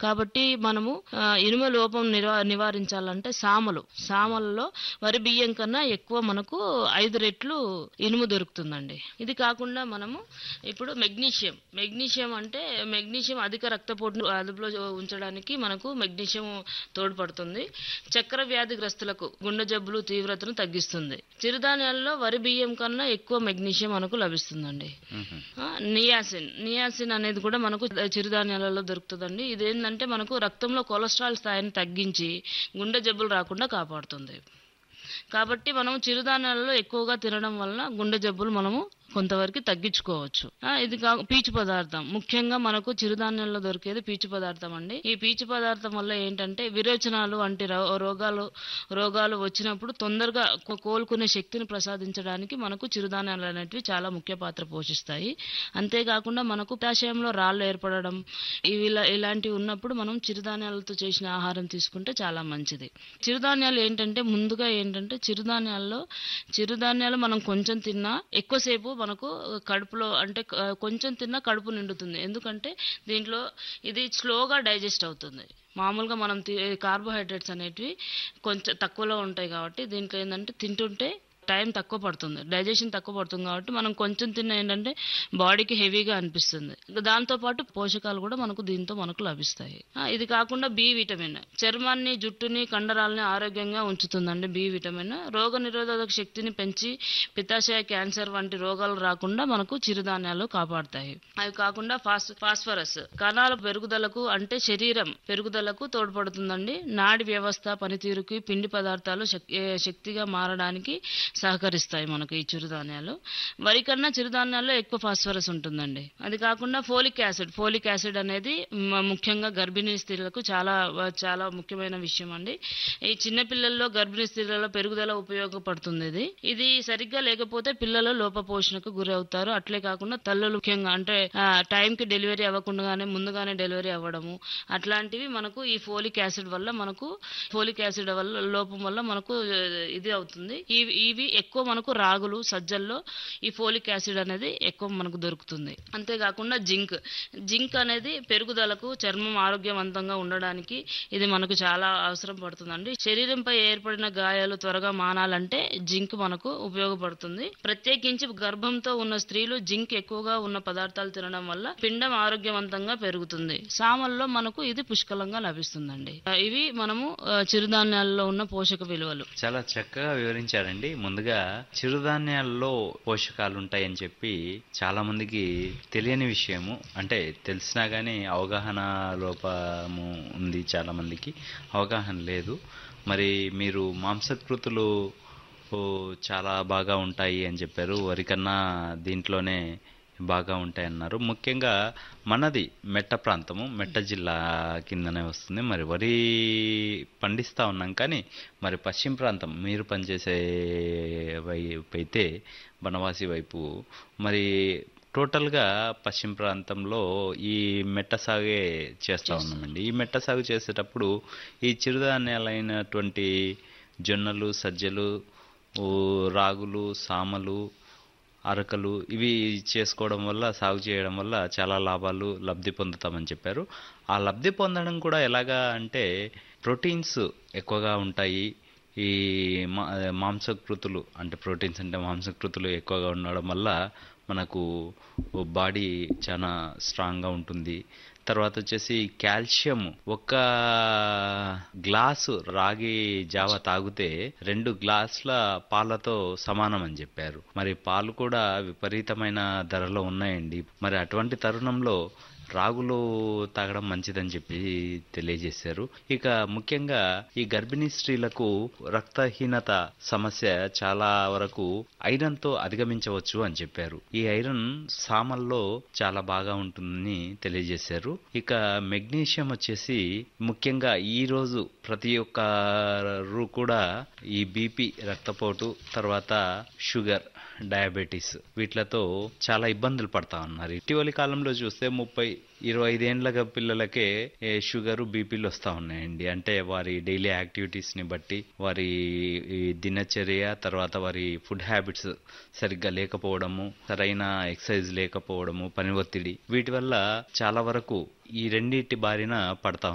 కాబట్టి మనము ఆ, ఇనుము లోపం నివా నివారించాలంటే సామలు సామలలో వరి బియ్యం కన్నా ఎక్కువ మనకు ఐదు రెట్లు ఇనుము దొరుకుతుందండి ఇది కాకుండా మనము ఇప్పుడు మెగ్నీషియం మెగ్నీషియం అంటే మెగ్నీషియం అధిక రక్తపోటును అదుపులో ఉంచడానికి మనకు మెగ్నీషియం తోడ్పడుతుంది చక్కెర వ్యాధిగ్రస్తులకు గుండె జబ్బులు తీవ్రతను తగ్గిస్తుంది చిరుధాన్యాల్లో వరి బియ్యం కన్నా ఎక్కువ మెగ్నీషియం మనకు లభిస్తుందండి మ్మ్. ఆ, నియాసిన్ నియాసిన్ అనేది కూడా మనకు చిరుధాన్యాలలో దొరుకుతుందండి ఇది ఏంటంటే మనకు రక్తంలో కొలెస్ట్రాల్ స్థాయిని తగ్గించి గుండె జబ్బులు రాకుండా కాపాడుతుంది కాబట్టి మనం చిరుధాన్యాలలో ఎక్కువగా తినడం వలన గుండె జబ్బులు మనము కొంతవరకు తగ్గించుకోవచ్చు ఆ, ఇది కా పీచు పదార్థం ముఖ్యంగా మనకు చిరుధాన్యాల్లో దొరికేది పీచు పదార్థం అండి ఈ పీచు పదార్థం వల్ల ఏంటంటే విరోచనాలు వంటి రో- రోగాలు రోగాలు వచ్చినప్పుడు తొందరగా కో- కోలుకునే శక్తిని ప్రసాదించడానికి మనకు చిరుధాన్యాలు అనేటివి చాలా ముఖ్య పాత్ర పోషిస్తాయి అంతేకాకుండా మనకు పిత్తాశయంలో రాళ్ళు ఏర్పడడం ఇవి ఇలా ఇలాంటివి ఉన్నప్పుడు మనం చిరుధాన్యాలతో చేసిన ఆహారం తీసుకుంటే చాలా మంచిది చిరుధాన్యాలు ఏంటంటే ముందుగా ఏంటంటే చిరుధాన్యాల్లో చిరుధాన్యాలు మనం కొంచెం తిన్నా ఎక్కువసేపు మనకు కడుపులో అంటే క- కొంచెం తిన్నా కడుపు నిండుతుంది ఎందుకంటే దీంట్లో ఇది స్లోగా డైజెస్ట్ అవుతుంది మామూలుగా మనం కార్బోహైడ్రేట్స్ అనేటివి కొంచెం తక్కువలో ఉంటాయి కాబట్టి దీంట్లో ఏంటంటే తింటుంటే టైం తక్కువ పడుతుంది డైజెషన్ తక్కువ పడుతుంది కాబట్టి మనం కొంచెం తిన్న ఏంటంటే బాడీకి హెవీగా అనిపిస్తుంది ఇంకా దాంతో పాటు పోషకాలు కూడా మనకు దీంతో మనకు లభిస్తాయి ఆ, ఇది కాకుండా బి విటమిన్ చర్మాన్ని జుట్టుని కండరాలని ఆరోగ్యంగా ఉంచుతుందండి బి విటమిన్ రోగ నిరోధక శక్తిని పెంచి పిత్తాశయ క్యాన్సర్ వంటి రోగాలు రాకుండా మనకు చిరుధాన్యాలు కాపాడతాయి అవి కాకుండా ఫాస్ ఫాస్ఫరస్ కణాల పెరుగుదలకు అంటే శరీరం పెరుగుదలకు తోడ్పడుతుందండి నాడి వ్యవస్థ పనితీరుకి పిండి పదార్థాలు శక్- ఏ, శక్తిగా మారడానికి సహకరిస్తాయి మనకు ఈ చిరుధాన్యాలు వరి కన్నా చిరుధాన్యాల్లో ఎక్కువ ఫాస్ఫరస్ ఉంటుందండి అది కాకుండా ఫోలిక్ యాసిడ్ ఫోలిక్ యాసిడ్ అనేది మ- ముఖ్యంగా గర్భిణీ స్త్రీలకు చాలా చాలా ముఖ్యమైన విషయం అండి ఈ చిన్న పిల్లల్లో గర్భిణీ స్త్రీలలో పెరుగుదల ఉపయోగపడుతుంది ఇది ఇది సరిగ్గా లేకపోతే పిల్లలు లోపపోషణకు గురవుతారు అట్లే కాకుండా తల్లులు ముఖ్యంగా అంటే ఆ, టైంకి డెలివరీ అవ్వకుండానే ముందుగానే డెలివరీ అవ్వడము అట్లాంటివి మనకు ఈ ఫోలిక్ యాసిడ్ వల్ల మనకు ఫోలిక్ యాసిడ్ వల్ల లోపం వల్ల మనకు ఆ, ఇది అవుతుంది ఇవి ఇవి ఎక్కువ మనకు రాగులు సజ్జల్లో ఈ ఫోలిక్ యాసిడ్ అనేది ఎక్కువ మనకు దొరుకుతుంది అంతేకాకుండా జింక్ జింక్ అనేది పెరుగుదలకు చర్మం ఆరోగ్యవంతంగా ఉండడానికి ఇది మనకు చాలా అవసరం పడుతుందండి శరీరంపై ఏర్పడిన గాయాలు త్వరగా మానాలంటే జింక్ మనకు ఉపయోగపడుతుంది ప్రత్యేకించి గర్భంతో ఉన్న స్త్రీలు జింక్ ఎక్కువగా ఉన్న పదార్థాలు తినడం వల్ల పిండం ఆరోగ్యవంతంగా పెరుగుతుంది సామల్లో మనకు ఇది పుష్కలంగా లభిస్తుందండి ఆ, ఇవి మనము ఆ, చిరుధాన్యాల్లో ఉన్న పోషక విలువలు చాలా చక్కగా వివరించారండి ముందుగా చిరుధాన్యాల్లో పోషకాలు ఉంటాయని చెప్పి చాలా మందికి తెలియని విషయము అంటే తెలిసినా కానీ అవగాహన లోపము ఉంది చాలా మందికి అవగాహన లేదు మరి మీరు మాంసకృతులు ఓ, చాలా బాగా ఉంటాయి అని చెప్పారు వరికన్నా దీంట్లోనే బాగా ఉంటాయి అన్నారు ముఖ్యంగా మనది మెట్ట ప్రాంతము మెట్ట జిల్లా కిందనే వస్తుంది మరి వరి పండిస్తా ఉన్నాం కానీ మరి పశ్చిమ ప్రాంతం మీరు పనిచేసే వైపు అయితే బనవాసి వైపు మరి టోటల్గా పశ్చిమ ప్రాంతంలో ఈ మెట్ట సాగే చేస్తూ ఉన్నామండి ఈ మెట్ట సాగు చేసేటప్పుడు ఈ చిరుధాన్యాలైనటువంటి జొన్నలు సజ్జలు ఓ, రాగులు సామలు అరకలు ఇవి చేసుకోవడం వల్ల సాగు చేయడం వల్ల చాలా లాభాలు లబ్ధి పొందుతామని చెప్పారు ఆ లబ్ధి పొందడం కూడా ఎలాగా అంటే ప్రోటీన్స్ ఎక్కువగా ఉంటాయి ఈ మా మాంసకృతులు అంటే ప్రోటీన్స్ అంటే మాంసకృతులు ఎక్కువగా ఉండడం వల్ల మనకు బాడీ చాలా స్ట్రాంగ్గా ఉంటుంది తర్వాత వచ్చేసి కాల్షియం ఒక గ్లాసు రాగి జావ తాగితే రెండు గ్లాసుల పాలతో సమానం అని చెప్పారు మరి పాలు కూడా విపరీతమైన ధరలో ఉన్నాయండి మరి అటువంటి తరుణంలో రాగులు తాగడం మంచిదని చెప్పి తెలియజేశారు ఇక ముఖ్యంగా ఈ గర్భిణీ స్త్రీలకు రక్తహీనత సమస్య చాలా వరకు ఐరన్ తో అధిగమించవచ్చు అని చెప్పారు ఈ ఐరన్ సామల్లో చాలా బాగా ఉంటుందని తెలియజేశారు ఇక మెగ్నీషియం వచ్చేసి ముఖ్యంగా ఈ రోజు ప్రతి ఒక్కరు కూడా ఈ బీపీ రక్తపోటు తర్వాత షుగర్ డయాబెటీస్ వీటిలతో చాలా ఇబ్బందులు పడతా ఉన్నారు ఇటీవలి కాలంలో చూస్తే ముప్పై ఇరవై ఐదేండ్ల పిల్లలకే ఏ, షుగరు బీపీలు వస్తూ ఉన్నాయండి అంటే వారి డైలీ యాక్టివిటీస్ని బట్టి వారి ఈ దినచర్య తర్వాత వారి ఫుడ్ హ్యాబిట్స్ సరిగ్గా లేకపోవడము సరైన ఎక్సర్సైజ్ లేకపోవడము పని ఒత్తిడి వీటి వల్ల చాలా వరకు ఈ రెండింటి బారిన పడతా